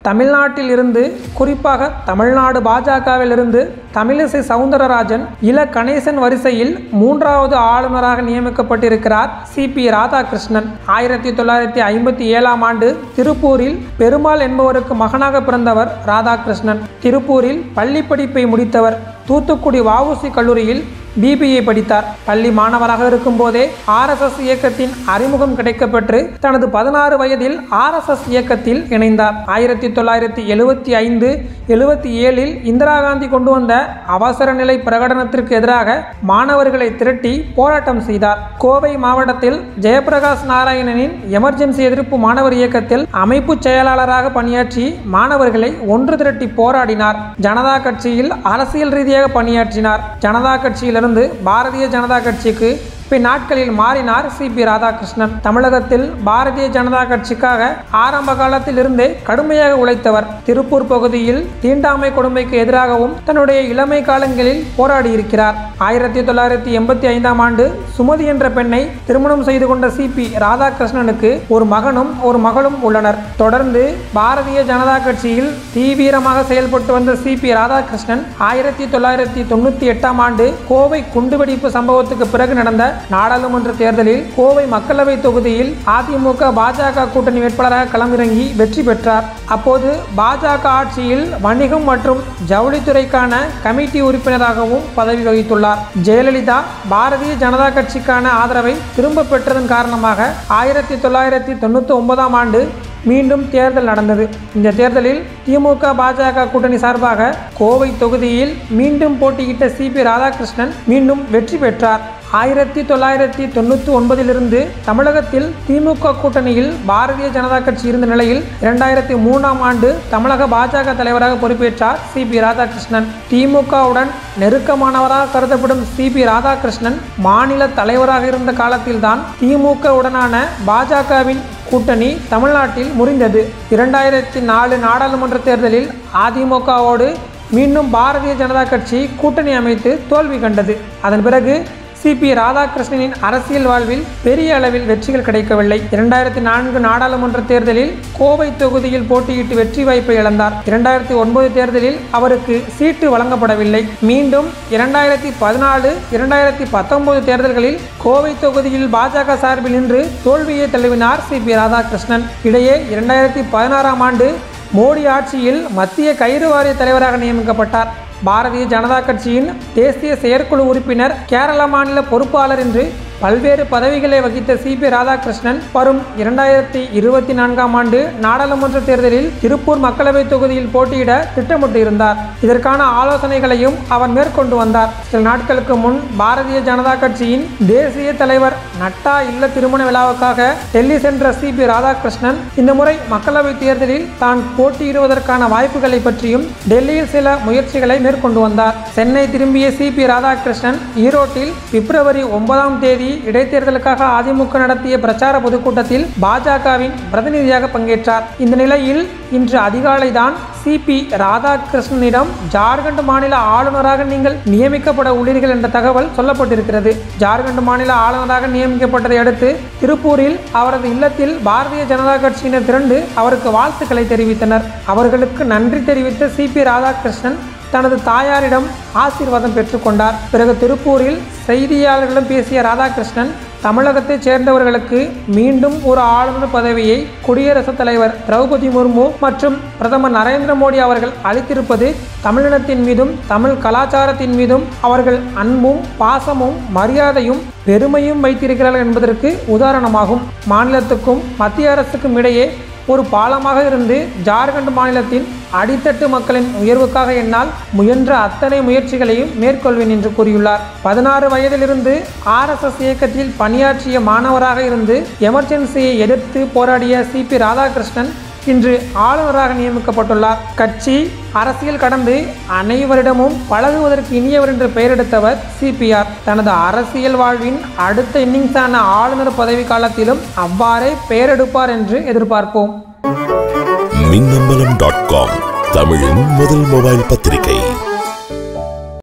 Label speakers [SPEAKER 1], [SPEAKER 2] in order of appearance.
[SPEAKER 1] தமிழ்நாட்டில் இருந்து குறிப்பாக தமிழ்நாடு பாஜகவில் இருந்து தமிழிசை சவுந்தரராஜன் இல கணேசன் வரிசையில் மூன்றாவது ஆளுநராக நியமிக்கப்பட்டிருக்கிறார் சி பி ராதாகிருஷ்ணன் ஆயிரத்தி தொள்ளாயிரத்தி ஐம்பத்தி ஏழாம் ஆண்டு திருப்பூரில் பெருமாள் என்பவருக்கு மகனாக பிறந்தவர் ராதாகிருஷ்ணன் திருப்பூரில் பள்ளி படிப்பை முடித்தவர் தூத்துக்குடி வஉசி கல்லூரியில் பிபிஏ படித்தார் பள்ளி மாணவராக இருக்கும்போதே ஆர்எஸ்எஸ் இயக்கத்தின் அறிமுகம் கிடைக்கப்பெற்று தனது பதினாறு வயதில் ஆர்எஸ்எஸ் இயக்கத்தில் இணைந்தார் ஆயிரத்தி தொள்ளாயிரத்தி எழுவத்தி ஐந்து எழுவத்தி ஏழில் இந்திரா காந்தி கொண்டு வந்த அவசர நிலை பிரகடனத்திற்கு எதிராக மாணவர்களை திரட்டி போராட்டம் செய்தார் கோவை மாவட்டத்தில் ஜெயபிரகாஷ் நாராயணனின் எமர்ஜென்சி எதிர்ப்பு மாணவர் இயக்கத்தில் அமைப்பு செயலாளராக பணியாற்றி மாணவர்களை ஒன்று திரட்டி போராடினார் ஜனதா கட்சியில் அரசியல் ரீதியாக பணியாற்றினார் ஜனதா கட்சியிலிருந்து பாரதிய ஜனதா கட்சிக்கு பின் நாட்களில் மாறினார் சி பி ராதாகிருஷ்ணன் தமிழகத்தில் பாரதிய ஜனதா கட்சிக்காக ஆரம்ப காலத்தில் இருந்தே கடுமையாக உழைத்தவர் திருப்பூர் பகுதியில் தீண்டாமை கொடுமைக்கு எதிராகவும் தன்னுடைய இளமை காலங்களில் போராடியிருக்கிறார் ஆயிரத்தி தொள்ளாயிரத்தி எண்பத்தி ஐந்தாம் ஆண்டு சுமதி என்ற பெண்ணை திருமணம் செய்து கொண்ட சி பி ராதாகிருஷ்ணனுக்கு ஒரு மகனும் ஒரு மகளும் உள்ளனர் தொடர்ந்து பாரதிய ஜனதா கட்சியில் தீவிரமாக செயல்பட்டு வந்த சி பி ராதாகிருஷ்ணன் ஆயிரத்தி தொள்ளாயிரத்தி தொண்ணூற்றி எட்டாம் ஆண்டு கோவை குண்டுவெடிப்பு சம்பவத்துக்கு பிறகு நடந்த நாடாளுமன்ற தேர்தலில் கோவை மக்களவை தொகுதியில் அதிமுக பாஜக கூட்டணி வேட்பாளராக களமிறங்கி வெற்றி பெற்றார் அப்போது பாஜக ஆட்சியில் வணிகம் மற்றும் ஜவுளித்துறைக்கான கமிட்டி உறுப்பினராகவும் பதவி வகித்துள்ளார் ஜெயலலிதா பாரதிய ஜனதா கட்சிக்கான ஆதரவை திரும்ப பெற்றதன் காரணமாக ஆயிரத்தி தொள்ளாயிரத்தி தொண்ணூற்றி ஒன்பதாம் ஆண்டு மீண்டும் தேர்தல் நடந்தது இந்த தேர்தலில் திமுக பாஜக கூட்டணி சார்பாக கோவை தொகுதியில் மீண்டும் போட்டியிட்ட சி பி ராதாகிருஷ்ணன் மீண்டும் வெற்றி பெற்றார் ஆயிரத்தி தொள்ளாயிரத்தி தொண்ணூற்றி ஒன்பதிலிருந்து தமிழகத்தில் திமுக கூட்டணியில் பாரதிய ஜனதா கட்சி இருந்த நிலையில் இரண்டாயிரத்தி மூணாம் ஆண்டு தமிழக பாஜக தலைவராக பொறுப்பேற்றார் சி பி ராதாகிருஷ்ணன் திமுகவுடன் நெருக்கமானவராக கருதப்படும் சி பி ராதாகிருஷ்ணன் மாநில தலைவராக இருந்த காலத்தில்தான் திமுக உடனான பாஜகவின் கூட்டணி தமிழ்நாட்டில் முறிந்தது இரண்டாயிரத்தி நாலு நாடாளுமன்ற தேர்தலில் அதிமுகவோடு மீண்டும் பாரதிய ஜனதா கட்சி கூட்டணி அமைத்து தோல்வி கண்டது அதன் பிறகு சி பி ராதாகிருஷ்ணனின் அரசியல் வாழ்வில் பெரிய அளவில் வெற்றிகள் கிடைக்கவில்லை இரண்டாயிரத்தி நான்கு நாடாளுமன்ற தேர்தலில் கோவை தொகுதியில் போட்டியிட்டு வெற்றி வாய்ப்பை இழந்தார் இரண்டாயிரத்தி ஒன்பது தேர்தலில் அவருக்கு சீட்டு வழங்கப்படவில்லை மீண்டும் இரண்டாயிரத்தி பதினாலு இரண்டாயிரத்தி பத்தொன்பது தேர்தல்களில் கோவை தொகுதியில் பாஜக சார்பில் நின்று தோல்வியை தழுவினார் சி பி ராதாகிருஷ்ணன் இடையே இரண்டாயிரத்தி பதினாறாம் ஆண்டு மோடி ஆட்சியில் மத்திய கயிறு வாரிய தலைவராக நியமிக்கப்பட்டார் பாரதிய ஜனதா கட்சியின் தேசிய செயற்குழு உறுப்பினர் கேரள மாநில பொறுப்பாளர் என்று பல்வேறு பதவிகளை வகித்த சி பி ராதாகிருஷ்ணன் வரும் இரண்டாயிரத்தி இருபத்தி நான்காம் ஆண்டு நாடாளுமன்ற தேர்தலில் திருப்பூர் மக்களவை தொகுதியில் போட்டியிட திட்டமிட்டு இருந்தார் இதற்கான ஆலோசனைகளையும் அவர் மேற்கொண்டு வந்தார் சில நாட்களுக்கு முன் பாரதிய ஜனதா கட்சியின் தேசிய தலைவர் நட்டா இல்ல திருமண விழாவுக்காக டெல்லி சென்ற சி பி ராதாகிருஷ்ணன் இந்த முறை மக்களவை தேர்தலில் தான் போட்டியிடுவதற்கான வாய்ப்புகளை பற்றியும் டெல்லியில் சில முயற்சிகளை மேற்கொண்டு வந்தார் சென்னை திரும்பிய சி பி ராதாகிருஷ்ணன் ஈரோட்டில் பிப்ரவரி ஒன்பதாம் தேதி இடைத்தேர்தலுக்காக அதிமுக நடத்திய பிரச்சார பொதுக்கூட்டத்தில் பாஜகவின் பிரதிநிதியாக பங்கேற்றார் இந்த நிலையில் இன்று அதிகாலை தான் சிபி ராதாகிருஷ்ணனிடம் ஜார்க்கண்ட் மாநில ஆளுநராக நீங்கள் நியமிக்கப்பட உள்ளீர்கள் என்ற தகவல் சொல்லப்பட்டிருக்கிறது ஜார்க்கண்ட் மாநில ஆளுநராக நியமிக்கப்பட்டதை அடுத்து திருப்பூரில் அவரது இல்லத்தில் பாரதிய ஜனதா கட்சியினர் திரண்டு அவருக்கு வாழ்த்துக்களை தெரிவித்தனர் அவர்களுக்கு நன்றி தெரிவித்த சிபி ராதாகிருஷ்ணன் தனது தாயாரிடம் ஆசீர்வாதம் பெற்றுக்கொண்டார் பிறகு திருப்பூரில் செய்தியாளர்களிடம் பேசிய ராதாகிருஷ்ணன் தமிழகத்தைச் சேர்ந்தவர்களுக்கு மீண்டும் ஒரு ஆளுநர் பதவியை குடியரசுத் தலைவர் திரௌபதி முர்மு மற்றும் பிரதமர் நரேந்திர மோடி அவர்கள் அளித்திருப்பது தமிழினத்தின் மீதும் தமிழ் கலாச்சாரத்தின் மீதும் அவர்கள் அன்பும் பாசமும் மரியாதையும் பெருமையும் வைத்திருக்கிறார்கள் என்பதற்கு உதாரணமாகும் மாநிலத்துக்கும் மத்திய அரசுக்கும் இடையே ஒரு பாலமாக இருந்து ஜார்க்கண்ட் மாநிலத்தின் அடித்தட்டு மக்களின் உயர்வுக்காக என்னால் முயன்ற அத்தனை முயற்சிகளையும் மேற்கொள்வேன் என்று கூறியுள்ளார் பதினாறு வயதிலிருந்து ஆர்எஸ்எஸ் இயக்கத்தில் பணியாற்றிய மாணவராக இருந்து எமர்ஜென்சியை எதிர்த்து போராடிய சி பி ராதாகிருஷ்ணன் இன்று ஆளுநராக நியமிக்கப்பட்டுள்ளார் கட்சி அரசியல் கடந்து அனைவரிடமும் பழகுவதற்கு இனியவர் என்று பெயரெடுத்தவர் சிபிஆர் தனது அரசியல் வாழ்வின் அடுத்த இன்னிங்ஸான ஆளுநர் பதவி காலத்திலும் அவ்வாறே பெயரெடுப்பார் என்று எதிர்பார்ப்போம்
[SPEAKER 2] மின்னம்பலம் டாட் காம் தமிழின் முதல் மொபைல் பத்திரிகை